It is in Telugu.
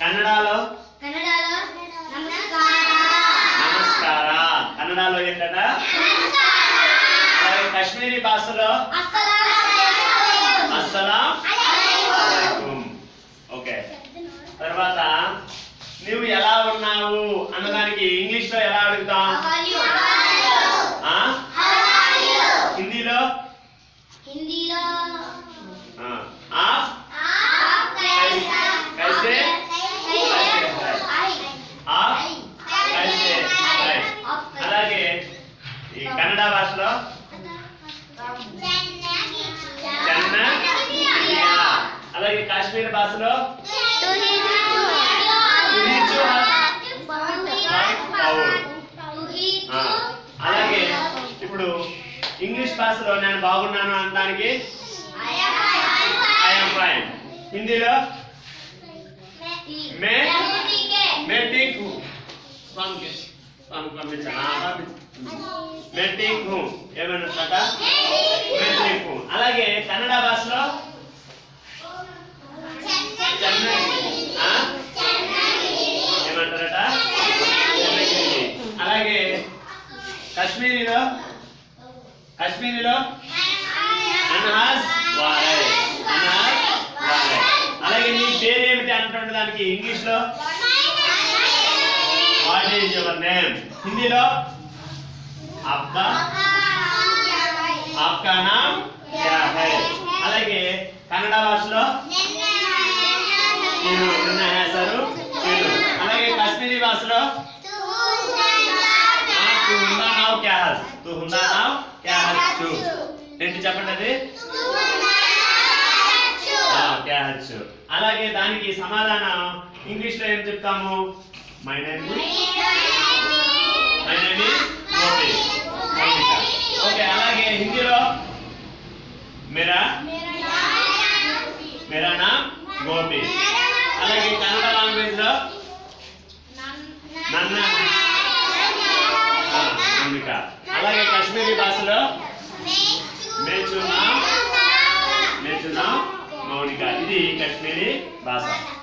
కన్నడలో కన్నడలో నమస్కార నమస్కార కన్నడలో ఏంటట అలాగే కాశ్మీరీ భాషలో అస్సలాము అస్సలాం అలైకుం ఓకే తర్వాత నువ్వు ఎలా ఉన్నావు అన్నదానికి ఇంగ్లీష్ లో ఎలా అడుగుతాం ఆ? హిందీలో హిందీలో ఆ. ఆప్ कैसे ఆప్ కైసే హై. అలాగే ఈ కన్నడ భాషలో చెన్న అలాగే కాశ్మీర్ భాషలో ఆ. అలాగే ఇప్పుడు ఇంగ్లీష్ భాషలో నేను బాగున్నాను అనడానికి ఐఎమ్ ఫైన్ హిందీలో మే మే ఠీక్ హూ స్వామికి స్వామికి పంపించాను ఆ, పంపించు. మే ఠీక్ హూ ఏమన్నట మే ఠీక్ హూ అలాగే కన్నడ భాషలో చెన్నై ఆ? ఏమంటారట చెన్నగిరి. అలాగే కాశ్మీరీలో కాశ్మీరీలో అన్హాస్ వారై అన్హాస్ వారై అలాగే నీ పేరేమిటి అంటుండే దానికి ఇంగ్లీష్ లో వాట్ ఈజ్ యువర్ నేమ్ హిందీలో ఆప్కా ఆప్కా నామ్ క్యా హై అలాగే కన్నడ భాషలో నేను నిన్న వేశారు నేను అలాగే కాశ్మీరీ భాషలో ఆ, తు హుందా నావ్ క్యా హస్ తు హుందా నావ్ క్యా హస్ చు ఏంటి చెప్పండి అది ఆ, క్యా హస్ చు అలాగే దానికి సమాధానం ఇంగ్లీష్ లో ఏం చెప్తాము my name my name is Gopi okay అలాగే హిందీలో మేరా మేరా నామ్ గోపి అలాగే కన్నడ లాంగ్వేజ్ లో నన్న ఆ, నమ్మిక అలాగే కాశ్మీరీ భాషలో మేచునా మేచునా మౌనిక ఇది కాశ్మీరీ భాష